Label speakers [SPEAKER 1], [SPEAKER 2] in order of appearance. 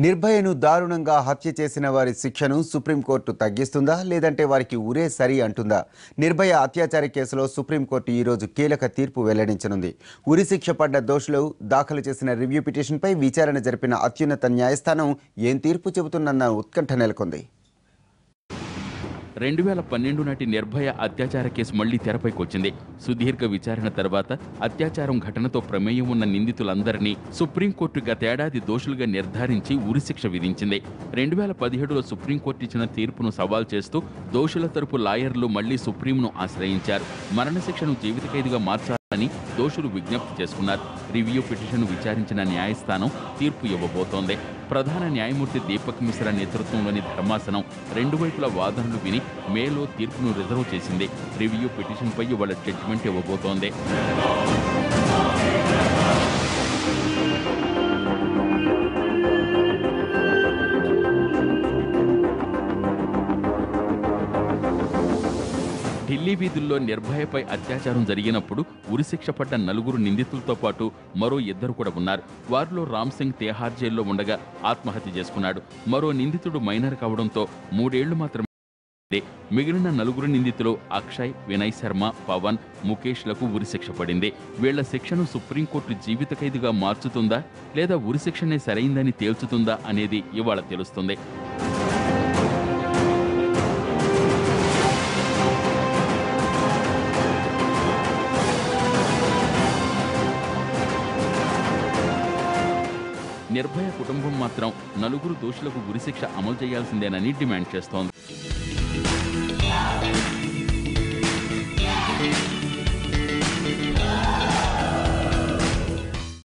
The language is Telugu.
[SPEAKER 1] నిర్భయను దారుణంగా హత్య చేసిన వారి శిక్షను సుప్రీంకోర్టు తగ్గిస్తుందా లేదంటే వారికి ఉరే సరి అంటుందా నిర్భయ అత్యాచార కేసులో సుప్రీంకోర్టు ఈరోజు కీలక తీర్పు వెల్లడించనుంది ఉరి శిక్ష పడ్డ దోషులు దాఖలు చేసిన రివ్యూ పిటిషన్పై విచారణ జరిపిన అత్యున్నత న్యాయస్థానం ఏం తీర్పు చెబుతుందన్న ఉత్కంఠ నెలకొంది
[SPEAKER 2] రెండు వేల పన్నెండు నాటి నిర్భయ అత్యాచార కేసు మళ్లీ తెరపైకి వచ్చింది సుదీర్ఘ విచారణ తర్వాత అత్యాచారం ఘటనతో ప్రమేయం ఉన్న నిందితులందరినీ సుప్రీంకోర్టు గతేడాది దోషులుగా నిర్ధారించి ఉరిశిక్ష విధించింది రెండు వేల పదిహేడులో సుప్రీంకోర్టు ఇచ్చిన తీర్పును సవాల్ చేస్తూ దోషుల తరపు లాయర్లు మళ్లీ సుప్రీంను ఆశ్రయించారు మరణశిక్షను జీవిత ఖైదుగా మార్చాలని దోషులు విజ్ఞప్తి చేసుకున్నారు రివ్యూ పిటిషన్ విచారించిన న్యాయస్థానం తీర్పు ఇవ్వబోతోంది ప్రధాన న్యాయమూర్తి దీపక్ మిశ్రా నేతృత్వంలోని ధర్మాసనం రెండు వైపుల వాదనలు విని మేలో తీర్పును రిజర్వ్ చేసింది రివ్యూ పిటిషన్పై ఇవాళ జడ్జిమెంట్ ఇవ్వబోతోంది ఢిల్లీ వీధుల్లో నిర్భయపై అత్యాచారం జరిగినప్పుడు ఉరిశిక్ష పడ్డ నలుగురు నిందితులతో పాటు మరో ఇద్దరు కూడా ఉన్నారు వారిలో రామ్ సింగ్ తిహార్ జైల్లో ఉండగా ఆత్మహత్య చేసుకున్నాడు మరో నిందితుడు మైనర్ కావడంతో మూడేళ్లు మాత్రమే మిగిలిన నలుగురు నిందితులు అక్షయ్ వినయ్ శర్మ పవన్ ముఖేష్లకు ఉరిశిక్ష పడింది వీళ్ల శిక్షను సుప్రీంకోర్టు జీవిత ఖైదుగా మార్చుతుందా లేదా ఉరిశిక్షనే సరైందని తేల్చుతుందా అనేది ఇవాళ తెలుస్తుంది నిర్భయ కుటుంబం మాత్రం నలుగురు దోషులకు ఉరిశిక్ష అమలు చేయాల్సిందేనని డిమాండ్ చేస్తోంది